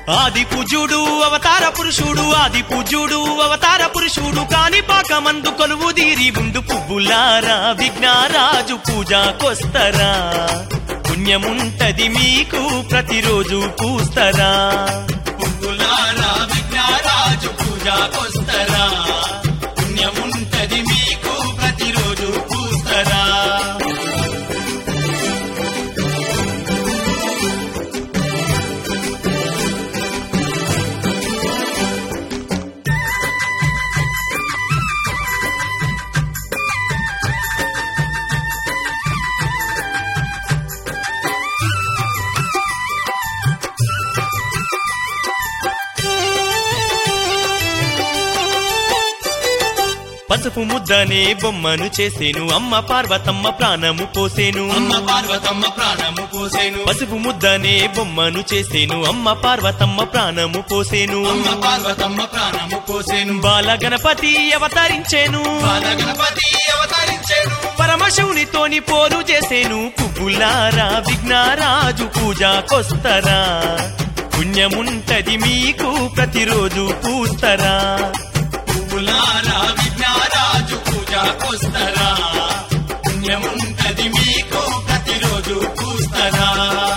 ఆది పూజుడు అవతార పురుషుడు ఆది పూజుడు అవతార పురుషుడు కాని పాకమందు కొలువు దీరి ఉండు పువ్వులారా విఘ్నారాజు పూజాకొస్తరా పుణ్యముంటది మీకు ప్రతిరోజు పూస్తరా పువ్వులారా విఘ్నారాజు పూజాకొస్తరా పుణ్యముంటది మీకు ప్రతిరోజు పూస్తరా పసుపు ముద్దనే బొమ్మను చేసేను అమ్మ పార్వతమ్మ ప్రాణము పోసేను అమ్మ పార్వతమ్మ ప్రాణము పోసేను పసుపు ముద్దనే బొమ్మను చేసేను అమ్మ పార్వతమ్మ ప్రాణము పోసేను అమ్మ పార్వతమ్మ ప్రాణము పోసేను బాల గణపతి అవతరించేను బాల గణపతి అవతరించేను పరమశివునితోని పోరు చేసేను పువ్వులారా విఘ్నారాజు పూజాకొస్తరా పుణ్యముంటది మీకు ప్రతిరోజు పూస్తరా పువ్వులారా విఘ్నారాజు పూజకొస్తరా పుణ్యముంటది మీకు ప్రతిరోజు పూస్తరా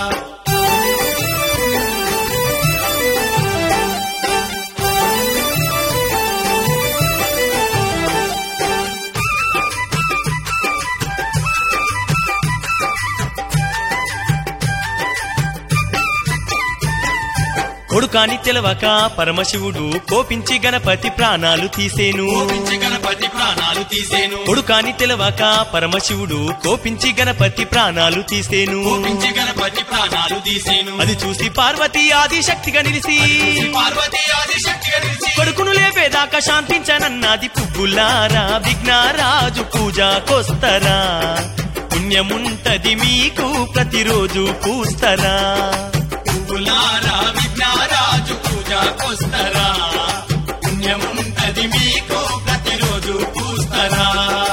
కొడుకాని తెలవక పరమశివుడు కోపించి గణపతి ప్రాణాలు తీసేను కోపించి గణపతి ప్రాణాలు తీసేను కొడుకాని తెలవక పరమశివుడు కోపించి గణపతి ప్రాణాలు తీసేను కోపించి గణపతి ప్రాణాలు తీసేను అది చూసి పార్వతి ఆది శక్తిగా నిలిసి పార్వతి ఆది శక్తిగా నిలిచి కొడుకును లేపేదాకా శాంతించనన్నది పువ్వులారా విఘ్నారాజు పూజాకొస్తరా పుణ్యముంటది మీకు ప్రతిరోజు పూస్తరా పువ్వులారా విఘ్నారాజు పూజకొస్తరా పుణ్యముంటది మీకు ప్రతిరోజు పూస్తరా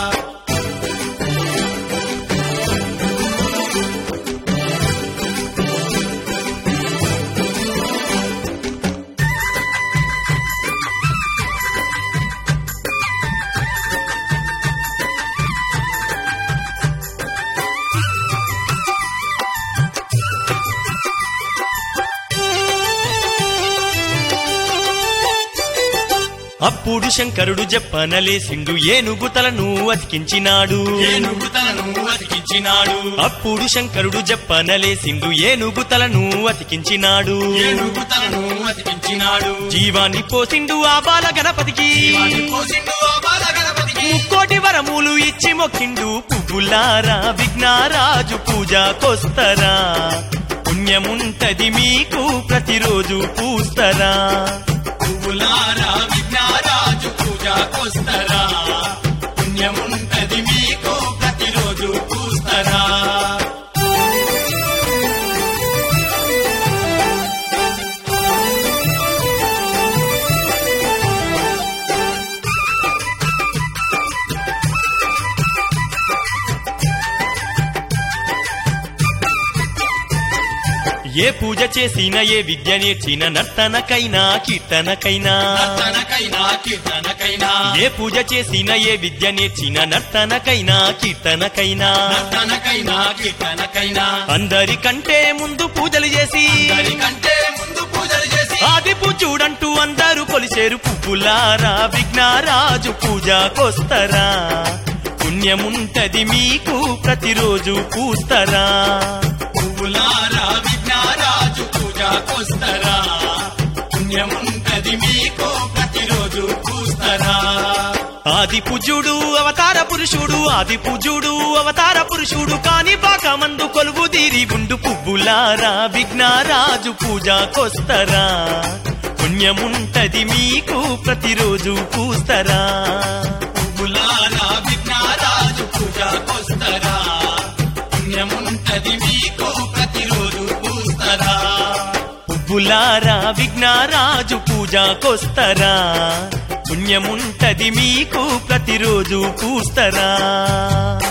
అప్పుడు శంకరుడు జప్పనలేసిండు ఏనుగు తలను అతికించినాడు ఏనుగు తలను అతికించినాడు అప్పుడు శంకరుడు జప్పనలేసిండు ఏనుగు తలను అతికించినాడు ఏనుగు తలను అతికించినాడు జీవాన్ని పోసిండు ఆ బాల గణపతికి జీవాన్ని పోసిండు ఆ బాల గణపతికి కోటి వరములు ఇచ్చి మొక్కిండు పువ్వులారా విఘ్నారాజు పూజాకొస్తరా పుణ్యముంటది మీకు ప్రతిరోజు పూస్తరా పువ్వులారా విఘ్నారాజు పూజకొస్తరా పుణ్యముంటది మీకు ప్రతిరోజు పూస్తరా ఏ పూజ చేసిన ఏ విద్య నేర్చిన నర్తనకైనా కీర్తనకైనా నర్తనకైనా కీర్తనకైనా ఏ పూజ చేసిన ఏ విద్య నేర్చిన నర్తనకైనా కీర్తనకైనా నర్తనకైనా కీర్తనకైనా అందరికంటే ముందు పూజలు చేసి కంటే ముందు పూజలు చేసి ఆది పూజుడంటూ అందరూ కొలిసేరు పువ్వులారా విఘ్నారాజు పూజాకొస్తరా పుణ్యముంటది మీకు ప్రతిరోజు పూస్తరా పువ్వులారా విఘ్నారాజు పూజకొస్తరా పుణ్యముంటది మీకు ప్రతిరోజు పూస్తరా ఆది పూజుడు అవతార పురుషుడు ఆది పూజుడు అవతార పురుషుడు కాని పాకమందు కొలువు తీరి ఉండు పువ్వులారా విఘ్నారాజు పూజాకొస్తరా పుణ్యముంటది మీకు ప్రతిరోజు పూస్తరా పువ్వులారా విఘ్నారాజు పూజకొస్తరా పుణ్యముంటది మీకు ప్రతిరోజు పూస్తరా పువ్వులారా విఘ్నారాజు పూజాకొస్తరా పుణ్యముంటది మీకు ప్రతిరోజు పూస్తరా